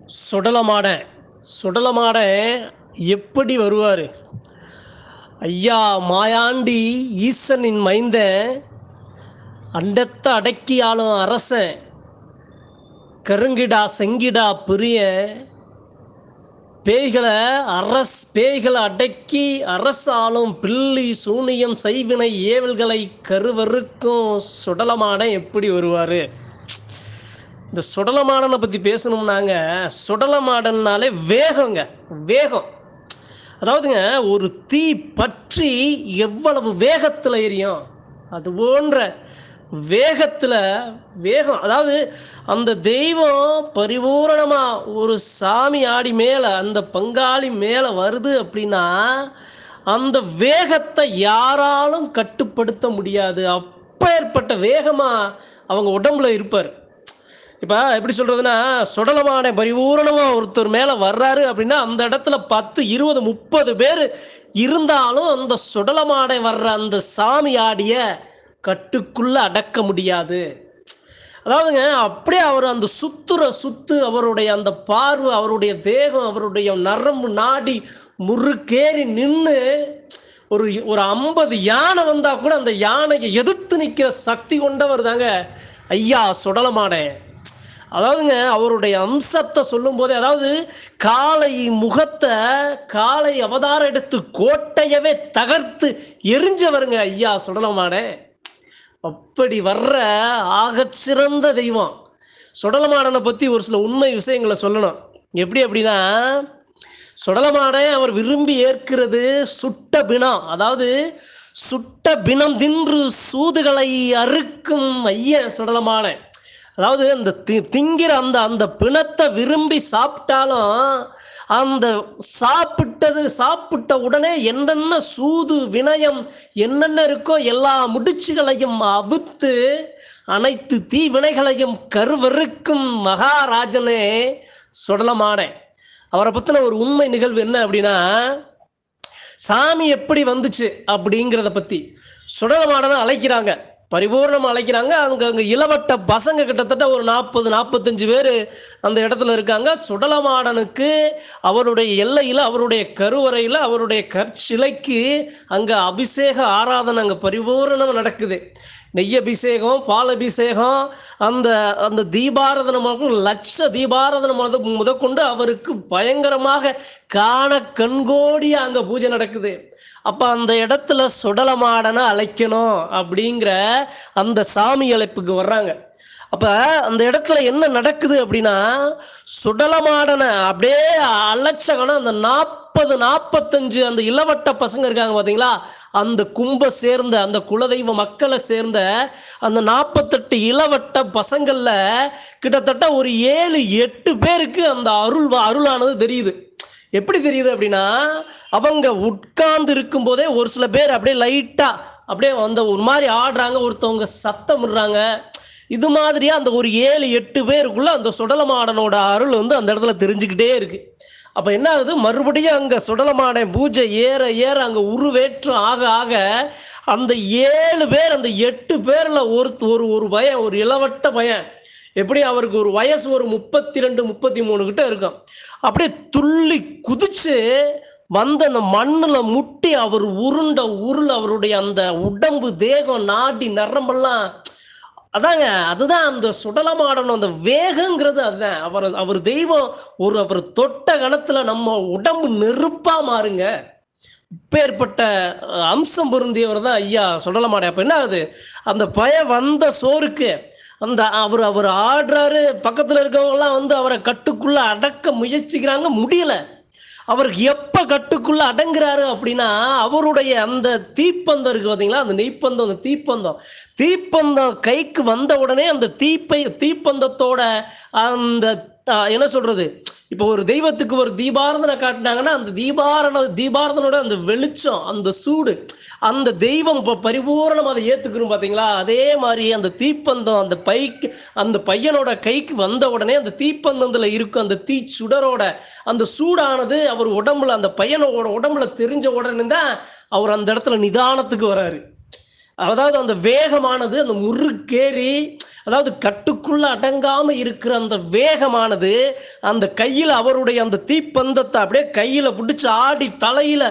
சுடலமாட சுடலமாட எப்படி வருவார் ஐயா மாயாண்டி ஈசனின் மைந்தன் அண்டத்தை அடக்கி ஆளும் அரசன் கருங்கிடா செங்கிடா பிரிய பேய்களை அரஸ் பேய்களை அடக்கி அரசாலும் பில்லி சூனியம் செய்வினை ஏவல்களை கருவருக்கும் சுடலமாடன் எப்படி வருவார் இந்த சுடலமாடனை பற்றி பேசணும்னாங்க சுடலமாடன்னாலே வேகங்க வேகம் அதாவதுங்க ஒரு தீ பற்றி எவ்வளவு வேகத்தில் எரியும் அது போன்ற வேகத்தில் வேகம் அதாவது அந்த தெய்வம் பரிபூரணமாக ஒரு சாமி ஆடி மேலே அந்த பங்காளி மேலே வருது அப்படின்னா அந்த வேகத்தை யாராலும் கட்டுப்படுத்த முடியாது அப்பேற்பட்ட வேகமாக அவங்க உடம்புல இருப்பார் இப்போ எப்படி சொல்கிறதுனா சுடலமான பரிபூரணமாக ஒருத்தர் மேலே வர்றாரு அப்படின்னா அந்த இடத்துல பத்து இருபது முப்பது பேர் இருந்தாலும் அந்த சுடலமாடை வர்ற அந்த சாமி ஆடிய கட்டுக்குள்ளே அடக்க முடியாது அதாவதுங்க அப்படியே அவர் அந்த சுத்துற சுத்து அவருடைய அந்த பார்வை அவருடைய தேகம் அவருடைய நரம்பு நாடி முறுக்கேறி நின்று ஒரு ஒரு ஐம்பது யானை வந்தால் கூட அந்த யானையை எதிர்த்து நிற்கிற சக்தி கொண்டவர் தாங்க ஐயா சுடலமாடை அதாவதுங்க அவருடைய அம்சத்தை சொல்லும்போதே அதாவது காலை முகத்தை காலை அவதாரம் எடுத்து கோட்டையவே தகர்த்து எரிஞ்சவருங்க ஐயா சுடலமாடே அப்படி வர்ற ஆகச்சிறந்த தெய்வம் சுடலமாடனை பற்றி ஒரு சில உண்மை விஷயங்களை சொல்லணும் எப்படி அப்படின்னா சுடலமாடை அவர் விரும்பி ஏற்கிறது சுட்ட பிணம் அதாவது சுட்ட பிணம் தின்று சூதுகளை அறுக்கும் ஐயன் சுடலமாடை அதாவது அந்த தி திங்கிற அந்த அந்த பிணத்தை விரும்பி சாப்பிட்டாலும் அந்த சாப்பிட்டது சாப்பிட்ட உடனே என்னென்ன சூது வினயம் என்னென்ன இருக்கோ எல்லா முடிச்சுகளையும் அவித்து அனைத்து தீவினைகளையும் கருவருக்கும் மகாராஜனே சுடலமானே அவரை பற்றின ஒரு உண்மை நிகழ்வு என்ன அப்படின்னா சாமி எப்படி வந்துச்சு அப்படிங்கிறத பற்றி சுடலமாடனை அழைக்கிறாங்க பரிபூர்ணமாக அழைக்கிறாங்க அங்கே அங்கே இளவட்ட பசங்க கிட்டத்தட்ட ஒரு நாற்பது நாற்பத்தஞ்சு பேர் அந்த இடத்துல இருக்காங்க சுடலமாடனுக்கு அவருடைய எல்லையில் அவருடைய கருவறையில் அவருடைய கற்சிலைக்கு அங்கே அபிஷேக ஆராதனை அங்கே பரிபூரணம் நடக்குது நெய் அபிஷேகம் பால் அபிஷேகம் அந்த அந்த தீபாராதனமாக லட்ச தீபாராதனம் முத முதற்கொண்டு அவருக்கு பயங்கரமாக காண கண்கோடியா அங்கே பூஜை நடக்குது அப்போ அந்த இடத்துல சுடலமாடனை அழைக்கணும் அப்படிங்கிற அந்த சாமி அழைப்புக்கு வர்றாங்க அப்போ அந்த இடத்துல என்ன நடக்குது அப்படின்னா சுடலமாடனை அப்படியே அலட்சகனம் அந்த நாற்பது நாற்பத்தஞ்சு அந்த இளவட்ட பசங்க இருக்காங்க பார்த்தீங்களா அந்த கும்ப சேர்ந்த அந்த குலதெய்வ மக்களை சேர்ந்த அந்த நாற்பத்தெட்டு இளவட்ட பசங்களில் கிட்டத்தட்ட ஒரு ஏழு எட்டு பேருக்கு அந்த அருள் அருளானது தெரியுது எப்படி தெரியுது அப்படின்னா அவங்க உட்கார்ந்து இருக்கும்போதே ஒரு சில பேர் அப்படியே லைட்டாக அப்படியே அந்த ஒரு மாதிரி ஆடுறாங்க ஒருத்தவங்க சத்தம் விடுறாங்க இது மாதிரியா அந்த ஒரு ஏழு எட்டு பேருக்குள்ள அந்த சுடலமாடனோட அருள் வந்து அந்த இடத்துல தெரிஞ்சுக்கிட்டே இருக்கு அப்போ என்ன ஆகுது மறுபடியும் அங்கே சுடலமாடன் பூஜை ஏற ஏற அங்கே உருவேற்றம் ஆக ஆக அந்த ஏழு பேர் அந்த எட்டு பேரில் ஒரு ஒரு ஒரு பயம் ஒரு இளவட்ட பயம் எப்படி அவருக்கு ஒரு வயசு ஒரு முப்பத்தி ரெண்டு முப்பத்தி மூணு கிட்ட இருக்கும் அப்படியே துள்ளி குதிச்சு வந்த அந்த மண்ணில் முட்டி அவர் உருண்ட உருள் அவருடைய அந்த உடம்பு தேகம் நாடி நரம்பெல்லாம் அதாங்க அதுதான் அந்த சுடலமாடணும் அந்த வேகங்கிறது அதுதான் அவர் அவர் தெய்வம் ஒரு அவர் தொட்ட கணத்துல நம்ம உடம்பு நெருப்பா மாறுங்க இப்பேற்பட்ட அம்சம் பொருந்தியவர் தான் ஐயா சுடலமாடை அப்போ என்ன ஆகுது அந்த பய வந்த சோறுக்கு அந்த அவர் அவர் ஆடுறாரு பக்கத்தில் இருக்கவங்கலாம் வந்து அவரை கட்டுக்குள்ளே அடக்க முயற்சிக்கிறாங்க முடியல அவருக்கு எப்போ கட்டுக்குள்ளே அடங்குறாரு அப்படின்னா அவருடைய அந்த தீப்பந்தம் இருக்குது பார்த்தீங்களா அந்த நெய்ப்பந்தம் அந்த தீப்பந்தம் தீப்பந்தம் கைக்கு வந்த உடனே அந்த தீப்பை தீப்பந்தத்தோட அந்த என்ன சொல்கிறது இப்போ ஒரு தெய்வத்துக்கு ஒரு தீபாரதனை காட்டினாங்கன்னா அந்த தீபாரண தீபாரதனோட அந்த வெளிச்சம் அந்த சூடு அந்த தெய்வம் இப்போ பரிபூரணம் அதை ஏற்றுக்கிறோம் பார்த்தீங்களா அதே மாதிரி அந்த தீப்பந்தம் அந்த பைக்கு அந்த பையனோட கைக்கு வந்த உடனே அந்த தீப்பந்தத்தில் இருக்கும் அந்த தீ சுடரோட அந்த சூடானது அவர் உடம்புல அந்த பையனோட உடம்புல தெரிஞ்ச உடனே தான் அவர் அந்த இடத்துல நிதானத்துக்கு வராரு அதாவது அந்த வேகமானது அந்த முறுக்கேறி அதாவது கட்டுக்குள்ள அடங்காம இருக்கிற அந்த வேகமானது அந்த கையில் அவருடைய அந்த தீப்பந்தத்தை அப்படியே கையில் பிடிச்சி ஆடி தலையில்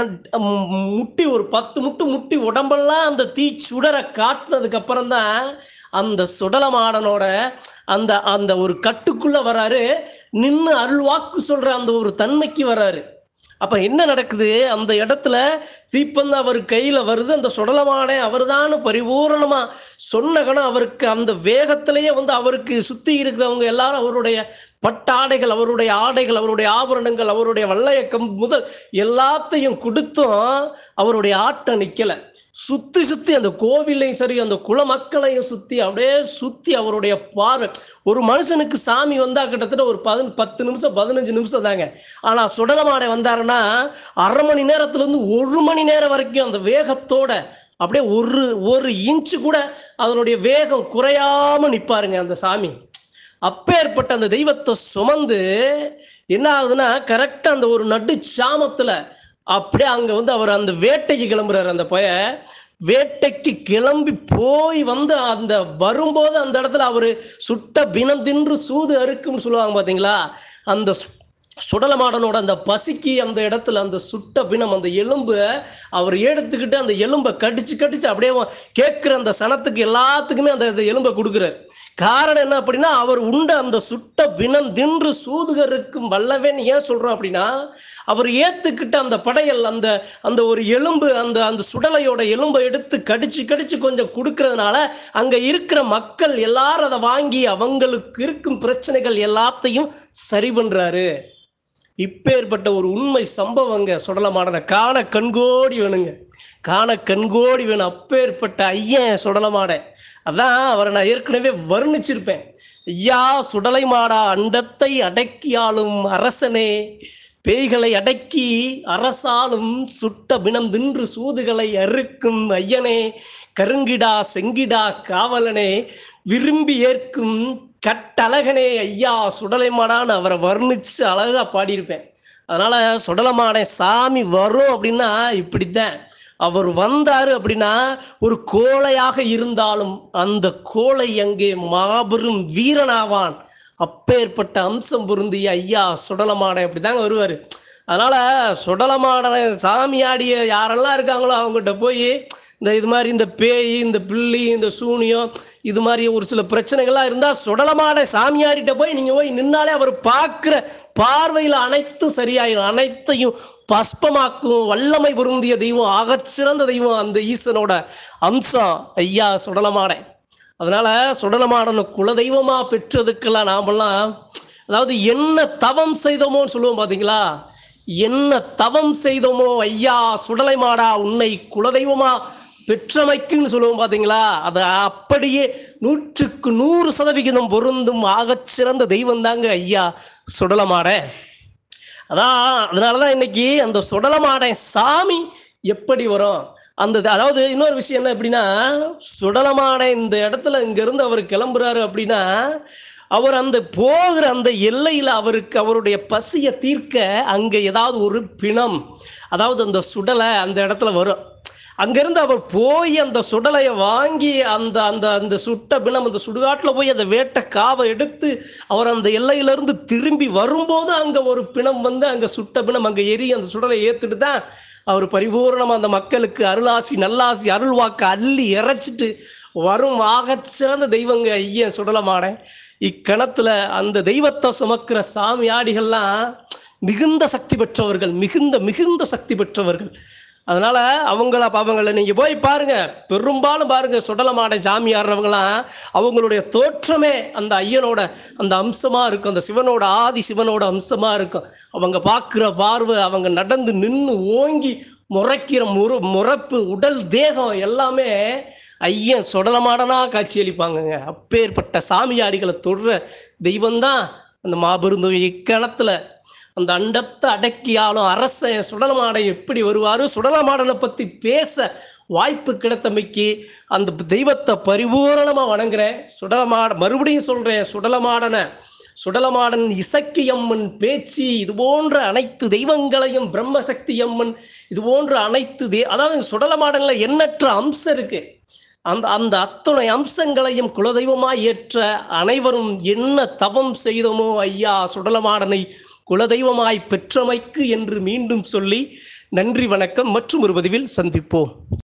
முட்டி ஒரு பத்து முட்டு முட்டி உடம்பெல்லாம் அந்த தீ சுடரை காட்டினதுக்கு அப்புறம் தான் அந்த சுடலமாடனோட அந்த அந்த ஒரு கட்டுக்குள்ள வராரு நின்று அருள்வாக்கு சொல்ற அந்த ஒரு தன்மைக்கு வராரு அப்ப என்ன நடக்குது அந்த இடத்துல தீப்பந்து அவர் கையில வருது அந்த சுடலமானே அவர்தான் பரிபூரணமா சொன்ன கணம் அவருக்கு அந்த வேகத்திலேயே வந்து அவருக்கு சுத்தி இருக்கிறவங்க எல்லாரும் அவருடைய பட்டாடைகள் அவருடைய ஆடைகள் அவருடைய ஆபரணங்கள் அவருடைய வல்லையக்கம் முதல் எல்லாத்தையும் கொடுத்தும் அவருடைய ஆட்டம் நிக்கல சுத்தி சுத்தி அந்த கோவிலையும் சரி அந்த குல மக்களையும் சுத்தி அப்படியே சுத்தி அவருடைய பார்வை ஒரு மனுஷனுக்கு சாமி வந்தா கிட்டத்தட்ட ஒரு பதின பத்து நிமிஷம் பதினஞ்சு நிமிஷம் தாங்க ஆனா சுடலமாடை வந்தாருன்னா அரை மணி நேரத்துல இருந்து ஒரு மணி நேரம் வரைக்கும் அந்த வேகத்தோட அப்படியே ஒரு ஒரு இன்ச்சு கூட அதனுடைய வேகம் குறையாம நிப்பாருங்க அந்த சாமி அப்பேற்பட்ட அந்த தெய்வத்தை சுமந்து என்ன ஆகுதுன்னா கரெக்டாக அந்த ஒரு நடு சாமத்தில் அப்படியே அங்கே வந்து அவர் அந்த வேட்டைக்கு கிளம்புறாரு அந்த பய வேட்டைக்கு கிளம்பி போய் வந்து அந்த வரும்போது அந்த இடத்துல அவர் சுட்ட பிணம் தின்று சூது அறுக்கும்னு சொல்லுவாங்க பார்த்தீங்களா அந்த சு- சுடலமாடனோட அந்த பசிக்கு அந்த இடத்துல அந்த சுட்ட பிணம் அந்த எலும்பு அவர் எடுத்துக்கிட்டு அந்த எலும்பை கடிச்சு கடிச்சு அப்படியே கேட்குற அந்த சனத்துக்கு எல்லாத்துக்குமே அந்த அந்த எலும்பை கொடுக்குறாரு காரணம் என்ன அப்படின்னா அவர் உண்ட அந்த சுட்ட பிணம் தின்று சூதுகருக்கும் வல்லவன் ஏன் சொல்றோம் அப்படின்னா அவர் ஏத்துக்கிட்ட அந்த படையல் அந்த அந்த ஒரு எலும்பு அந்த அந்த சுடலையோட எலும்பை எடுத்து கடிச்சு கடிச்சு கொஞ்சம் கொடுக்கறதுனால அங்க இருக்கிற மக்கள் எல்லாரும் அதை வாங்கி அவங்களுக்கு இருக்கும் பிரச்சனைகள் எல்லாத்தையும் சரி பண்றாரு இப்பேற்பட்ட ஒரு உண்மை சம்பவங்க சுடலமாடன காண கண்கோடி வேணுங்க காண கண்கோடி வேணும் அப்பேற்பட்ட ஐயன் சுடலமாட அதான் அவரை நான் ஏற்கனவே வர்ணிச்சிருப்பேன் ஐயா சுடலை மாடா அண்டத்தை அடக்கியாலும் அரசனே பேய்களை அடக்கி அரசாலும் சுட்ட பிணம் தின்று சூதுகளை அறுக்கும் ஐயனே கருங்கிடா செங்கிடா காவலனே விரும்பி ஏற்கும் கட்டழகனே ஐயா சுடலைமாடான்னு அவரை வர்ணிச்சு அழகா பாடியிருப்பேன் அதனால சுடலமாடை சாமி வரும் அப்படின்னா இப்படித்தான் அவர் வந்தாரு அப்படின்னா ஒரு கோழையாக இருந்தாலும் அந்த கோழை அங்கே மாபெரும் வீரனாவான் அப்பேற்பட்ட அம்சம் பொருந்திய ஐயா சுடலமாடை அப்படிதாங்க வருவார் அதனால சுடலமாடனை சாமியாடிய யாரெல்லாம் இருக்காங்களோ அவங்ககிட்ட போய் இந்த இது மாதிரி இந்த பேய் இந்த பில்லி இந்த சூனியம் இது மாதிரி ஒரு சில பிரச்சனைகள்லாம் இருந்தால் சுடலமாடை சாமியாடிட்ட போய் நீங்கள் போய் நின்னாலே அவர் பார்க்குற பார்வையில் அனைத்தும் சரியாயிரும் அனைத்தையும் பஸ்பமாக்கும் வல்லமை பொருந்திய தெய்வம் ஆகச்சிறந்த தெய்வம் அந்த ஈசனோட அம்சம் ஐயா சுடலமாடை அதனால சுடலமாடனை குலதெய்வமா பெற்றதுக்கெல்லாம் நாமெல்லாம் அதாவது என்ன தவம் செய்தோமோன்னு சொல்லுவோம் பாத்தீங்களா என்ன தவம் செய்தோமோ ஐயா சுடலை மாடா உன்னை குலதெய்வமா பெற்றமைக்குன்னு சொல்லுவோம் பாத்தீங்களா அது அப்படியே நூற்றுக்கு நூறு சதவிகிதம் பொருந்தும் ஆகச்சிறந்த தெய்வம் தாங்க ஐயா சுடலமாட அதான் அதனால தான் இன்னைக்கு அந்த சுடலமாடை சாமி எப்படி வரும் அந்த அதாவது இன்னொரு விஷயம் என்ன அப்படின்னா சுடலமாடை இந்த இடத்துல இங்கிருந்து அவர் கிளம்புறாரு அப்படின்னா அவர் அந்த போகிற அந்த எல்லையில் அவருக்கு அவருடைய பசியை தீர்க்க அங்கே ஏதாவது ஒரு பிணம் அதாவது அந்த சுடலை அந்த இடத்துல வரும் அங்கிருந்து அவர் போய் அந்த சுடலையை வாங்கி அந்த அந்த அந்த சுட்ட பிணம் அந்த சுடுகாட்டில் போய் அந்த வேட்டை காவை எடுத்து அவர் அந்த எல்லையிலிருந்து திரும்பி வரும்போது அங்கே ஒரு பிணம் வந்து அங்கே சுட்ட பிணம் அங்கே எரி அந்த சுடலை ஏற்றுட்டு தான் அவர் பரிபூர்ணமாக அந்த மக்களுக்கு அருளாசி நல்லாசி அருள்வாக்கு அள்ளி இறைச்சிட்டு வரும் ஆகச்சிறந்த தெய்வங்க ஐயன் சுடலமாட இக்கணத்தில் அந்த தெய்வத்தை சுமக்கிற சாமியாடிகள்லாம் மிகுந்த சக்தி பெற்றவர்கள் மிகுந்த மிகுந்த சக்தி பெற்றவர்கள் அதனால அவங்கள அவங்கள நீங்க போய் பாருங்க பெரும்பாலும் பாருங்க சுடலமாடை சாமி ஆடுறவங்களாம் அவங்களுடைய தோற்றமே அந்த ஐயனோட அந்த அம்சமா இருக்கும் அந்த சிவனோட ஆதி சிவனோட அம்சமா இருக்கும் அவங்க பார்க்குற பார்வை அவங்க நடந்து நின்று ஓங்கி முறைக்கிற முறு முறப்பு உடல் தேகம் எல்லாமே ஐயன் சுடலமாடனா காட்சியளிப்பாங்கங்க அப்பேற்பட்ட சாமியாடிகளை தொடுற தெய்வம்தான் அந்த மாபெருந்தோ இக்கணத்துல அந்த அண்டத்தை அடக்கியாலும் அரசன் சுடலமாடை எப்படி வருவார் சுடலமாடனை பற்றி பேச வாய்ப்பு கிடைத்தமைக்கு அந்த தெய்வத்தை பரிபூரணமாக வணங்குறேன் சுடலமாட மறுபடியும் சொல்கிறேன் சுடலமாடனை சுடலமாடன் இசக்கி அம்மன் பேச்சு இது போன்ற அனைத்து தெய்வங்களையும் பிரம்மசக்தி அம்மன் இது போன்ற அனைத்து தே அதாவது சுடலமாடனில் எண்ணற்ற அம்சம் இருக்கு அந்த அந்த அத்துணை அம்சங்களையும் குலதெய்வமாய் ஏற்ற அனைவரும் என்ன தவம் செய்தோமோ ஐயா சுடலமாடனை குலதெய்வமாய் பெற்றமைக்கு என்று மீண்டும் சொல்லி நன்றி வணக்கம் மற்றும் ஒரு பதிவில் சந்திப்போம்